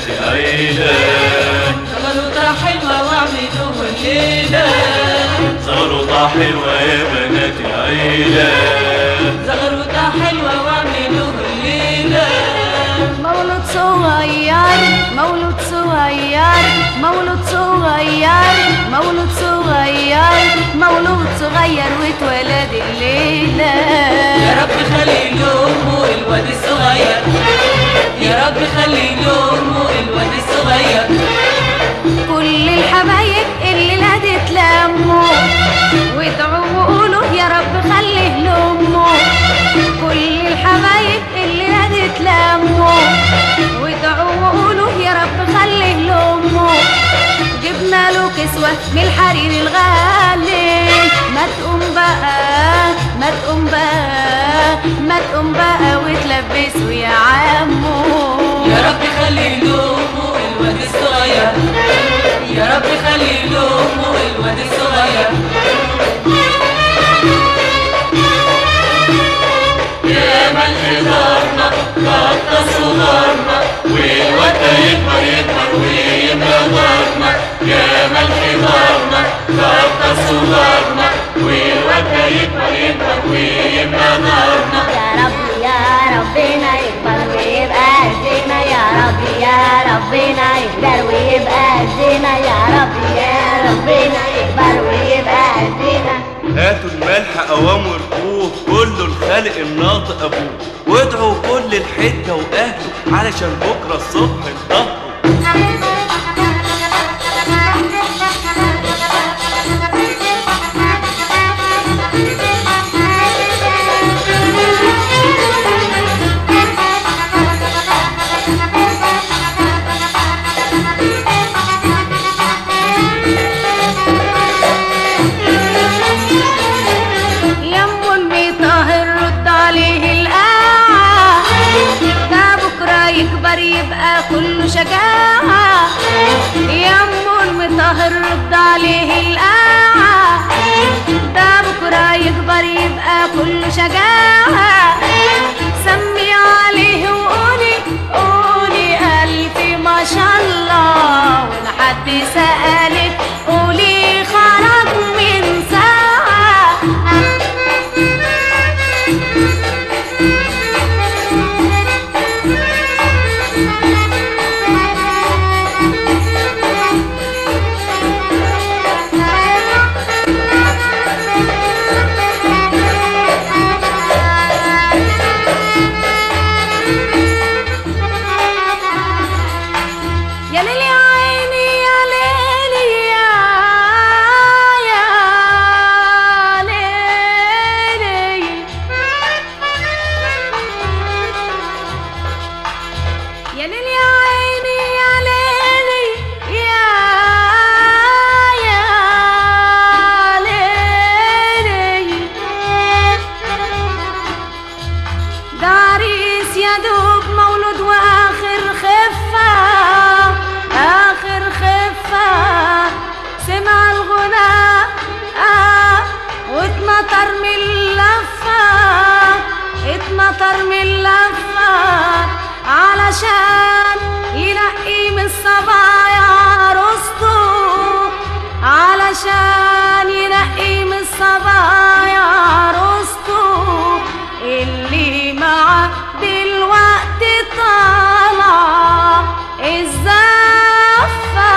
بناتي عيلة زغروطة حلوة واعملوا الليلة زغروطة حلوة يا بناتي عيلة زغروطة حلوة واعملوا الليلة مولود صغير مولود صغير مولود صغير مولود صغير مولود صغير واتولد الليلة يا رب خلي لأمه الواد الصغير يا رب خلي لأمه الواد الصغير كل الحبايب اللي نادت لامه وادعوا وقولوا يا رب خليه لامه كل الحبايب اللي نادت لامه وادعوا وقولوا يا رب خليه لامه جبنا له كسوة من الحرير الغالي ما تقوم بقى ما تقوم بقى ما تقوم بقى وتلبسه يا عمو يا رب خلي لأمه الواد الصغير يا رب خلي لأمه الواد الصغير يا من حضرنا غطى صغارنا والواد يكبر يكبر ويبقى دارنا يا من حضرنا غطى صغارنا والواد يكبر يكبر ويبقى دارنا يا رب يا ربنا يكبر ويبقى قدنا يا رب يا ربنا يكبر ويبقى قدنا يا رب يا ربنا يكبر ويبقى قدنا هاتوا الملح قوام واركوه كله الخالق الناطق ابوه وادعوا كل الحته واهله علشان بكره الصبح انطهروا يم المطهر رد عليه القاعة ده بكرة يكبر يبقى كله شجاعة يم المطهر رد عليه القاعة ده بكرة يكبر يبقى كله شجاعة سمي عليه وقولي قولي ألف ما شاء الله وإن حد سألك قولي خرج من ساعة يا ليلي يا عيني يا ليلي يا يا ليلي يا ليلي يا عيني يا ليلي يا يا ليلي ده عريس يا دوب مولود واخر خفة اخر خفة سمع الغناء آه واتمطر من اللفة اتمطر من اللفة علشان ينقي من الصبايا عروسته علشان ينقي من الصبايا عروسته اللي معاه دلوقتي طالع الزفة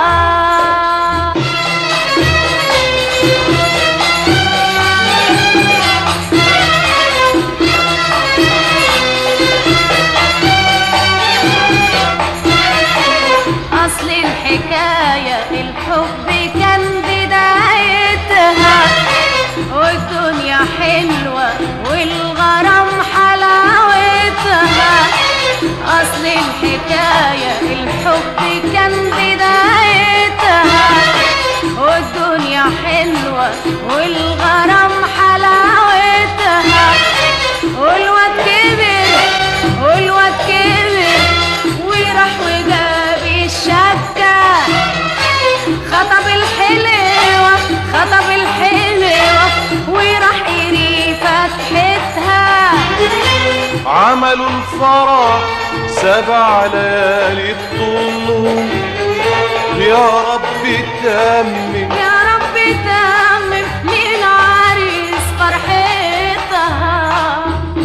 أصل الحكاية الحب كان بدايتها والدنيا حلوة والغرام حلاوتها أصل الحكاية الحب كان بدايتها والدنيا حلوة والغرام حلاوتها والواد كبر والواد كبر وراح وجاب الشبكة خطب الحلوة خطب الحلوة وراح يري فتحتها عملوا الفرح سبع ليالي تطولهم يا رب تأمن يا رب تمم للعريس فرحتها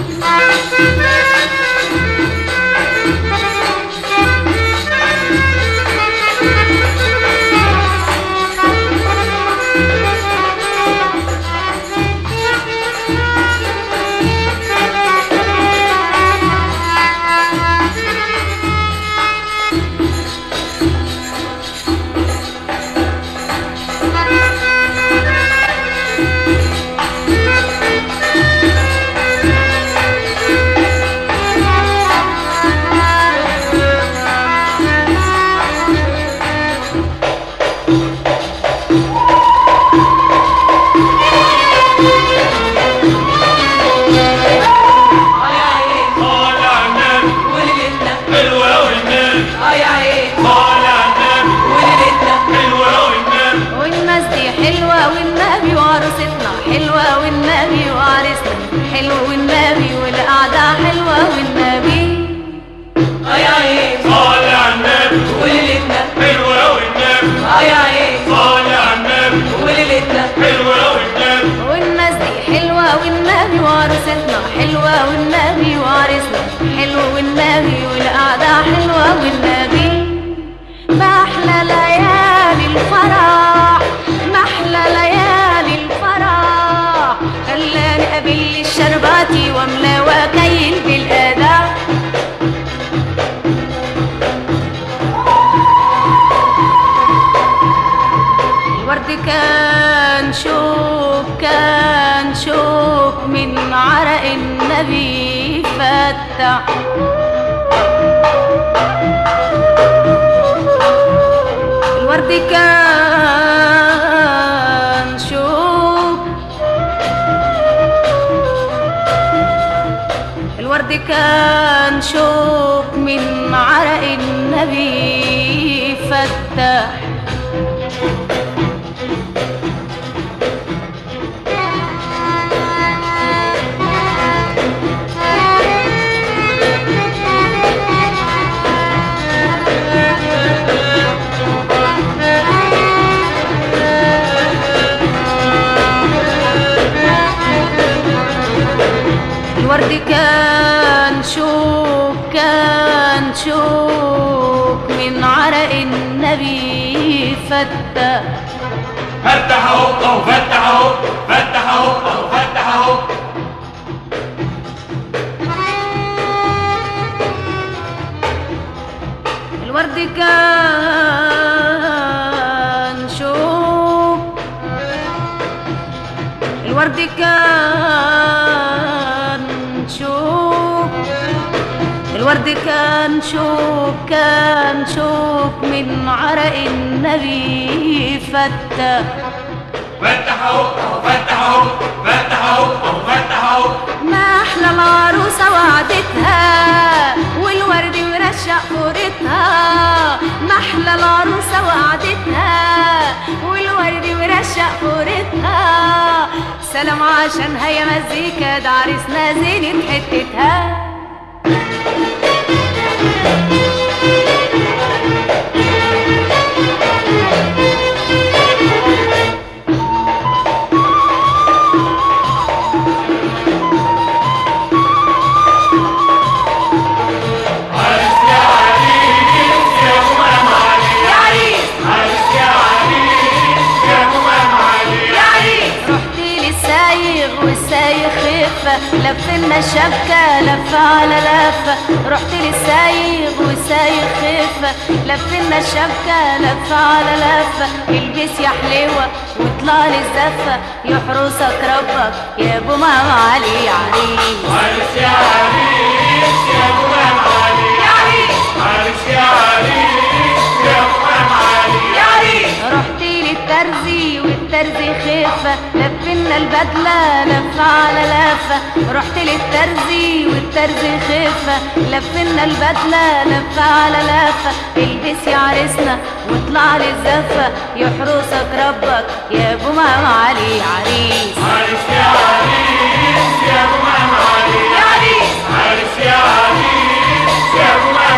اه يا عين طالع النبي وليلتنا حلوة والنبي اه يا عين طالع النبي وليلتنا حلوة والنبي والناس دي حلوة والنبي وعروستنا حلوة والنبي وعريسنا حلو والنبي والقعدة حلوة والنبي اه يا عين طالع النبي وليلتنا حلوة والنبي اه يا عين طالع النبي وليلتنا حلوة والنبي والناس دي حلوة والنبي وعروستنا حلوة والنبي وعريسنا حلو والنبي والقعدة حلوة والنبي محلى ليالي الفرح محلى ليالي الفرح خلاني أبل الشرباتي واملى وكيل بالأداء الورد كان شوك كان شوك من عرق النبي فتح الورد كان شوك الورد كان شوك من عرق النبي فتح الورد كان شوك كان شوك من عرق النبي فتح فتح اهو اهو فتح اهو فتح اهو اهو فتح اهو الورد كان شوك الورد كان شوك الورد كان شوك كان شوك من عرق النبي فتح فتح اهو اهو فتح اهو فتح اهو اهو فتح اهو ما احلى العروسه وعدتها والورد مرشق فورتها ما احلى العروسه وعدتها والورد مرشق فورتها سلام عشانها يا مزيكا ده عريسنا زينة حتتها عرس يا عريس يا امام علي يا عريس عرس يا عريس يا امام علي يا عريس رحت للسايغ والسايغ خفة لفنا الشبكة لفة على لفة رحت للسايغ والسايغ خفة لفنا الشبكة لفة على لفة البس يا حلوة واطلع لي الزفة يحرسك ربك يا ابو ماما علي عريس عرس يا عريس يا امام علي يا عريس عرس يا عريس يا امام علي يا عريس رحت للترزي والترزي خفة لفنا البدلة لفة على لفة رحت للترزي والترزي خفة لفنا البدلة لفة على لفة البس يا عريسنا واطلع لي الزفة يحرسك ربك يا ابو ماما علي عريس عرس يا عريس يا امام علي يا عريس عرس يا عريس يا امام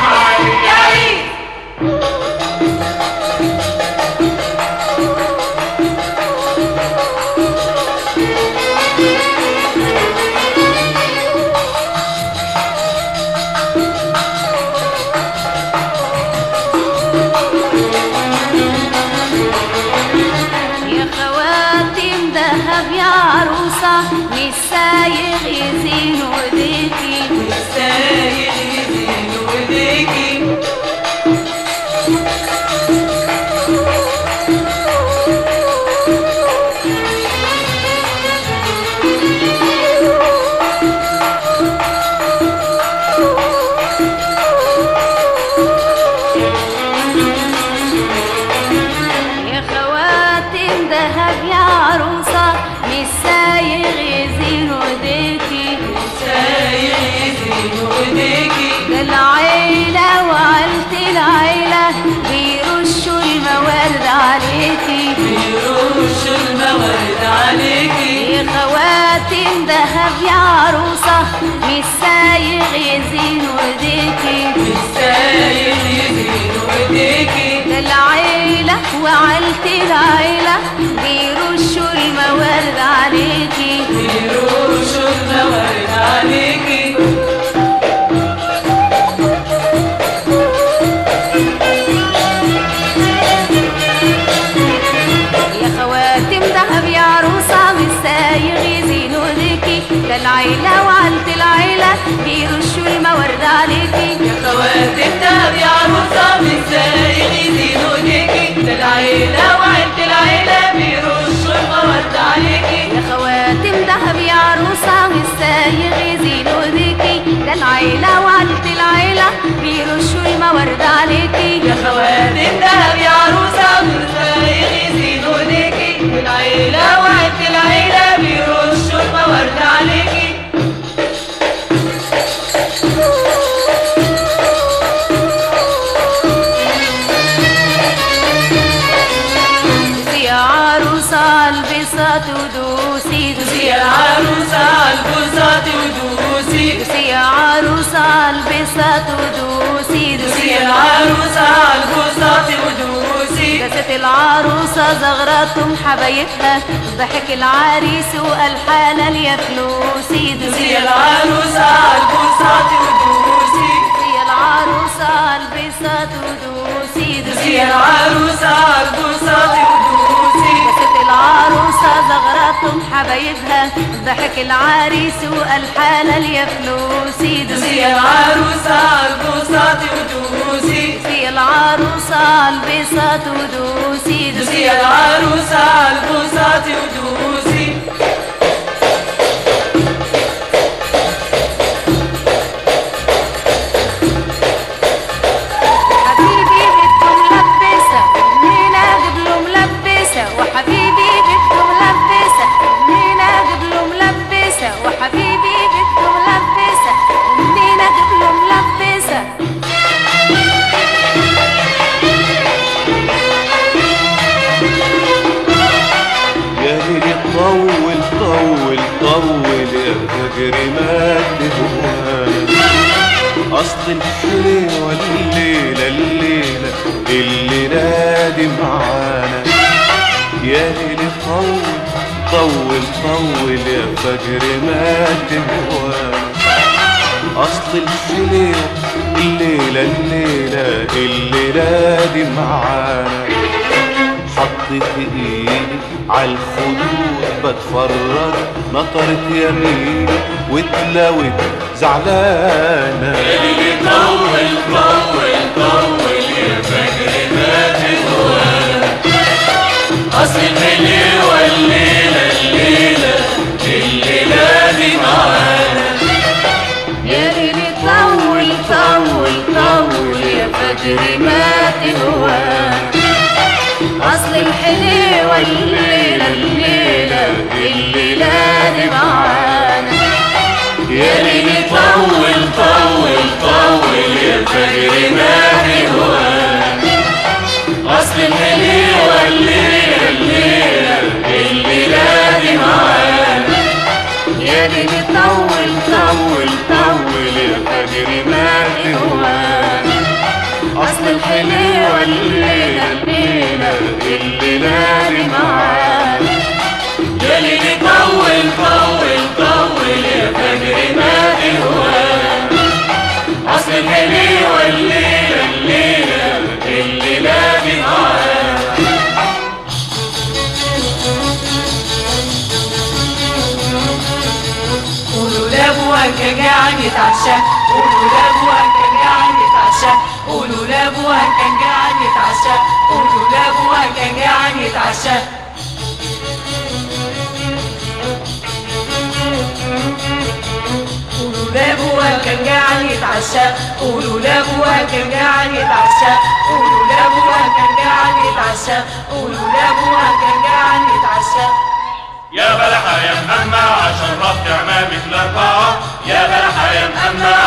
ايديكي ده العيلة وعيلة العيلة بيرشوا الموارد عليكي بيرش الموارد عليكي يا خواتم دهب يا عروسة مش سايغ يزين وديكي بالسايق يزينوا ايديكي ده العيلة وعيلة العيلة بيرشوا الموارد عليكي بيرش الموارد عليكي يا خواتم دهب يا عروسة مش سايغ يزينوا ايديكي ده العيلة وعيلة العيلة بيرشوا الموارد عليكي خواتم دهب يا عروسة بالسايق يزينوا ايديكي ده العيلة وعيلة العيلة بيرشوا الموارد عليكي يا خواتم دهب يا عروسة مش سايغ يزينوا ايديكي ده العيلة وعيلة العيلة بيرشوا الموارد عليكي يا خواتم دهب يا عروسة بالسايق يزينوا ايديكي ده العيلة وعيلة العيلة بيرشوا الموارد عليكي دوسي يا عروسة البسات ودوسي دوسي يا عروسة البساط ودوسي دوسي يا عروسة البسات ودوسي دوسي يا عروسة البساط ودوسي دست العروسة زغرتهم حبايبها ضحك العريس وقال حلال يا فلوسي دوسي يا العروسة البساط ودوسي دوسي العروسة البسات ودوسي دوسي يا العروسة البساط ودوسي دست العروسة زغرتهم حبايبها ضحك العريس وقال حلال يا فلوسي دوسي يا العروسة البساط ودوسي دوسي العروسة البسات ودوسي دوسي يا العروسة البساط ودوسي حبيبي بده ملبسة منين اجيب له ملبسة وحبيبي بده ملبسة منين اجيب له ملبسة وحبيبي بده ملبسة منين اجيب له ملبسة يا ليلي طول طول طول يا فجر ما تهوانا اصل الحلوة الليلة الليلة اللي نادي معانا يا ليلي طول طول طول يا فجر ما تهوانا اصل الحلوة الليلة الليلة اللي نادي معانا حطيت ايدي على الخدود بتفرج نطرت يمين واتلوت زعلانة طول طول طول يا فجر ما تهوانا أصل الحلوة الليلة الليلة الليلة دي معانا يا ليلي طول طول طول يا فجر ما تهوانا اصل الحلوة الليلة الليلة الليلة دي معانا يا ليلي طول طول طول يا فجر ما تهوانا أصل الحلوة الليلة الليلة الليلة دي معانا يا ليلي طول طول طول يا فجر ما تهوانا اصل الحلوة الليلة الليلة الليلة دي معانا يا ليلي طول طول طول يا فجر ما تهوانا أصل الحلوة الليلة الليلة الليلة دي معانا قولوا لابوها كان جاعان يتعشى قولوا لابوها كان جاعان يتعشى قولوا لابوها كان جاعان يتعشى قولوا لابوها كان جاعان يتعشى قولوا لابوها كان جاعان يتعشى قولوا لابوها كان جاعان يتعشى قولوا لابوها كان جاعان يتعشى قولوا لابوها كان جاعان يتعشى يا بلحة يا محمى عشان ربط عمامك الأربعة يا بلحة يا محمى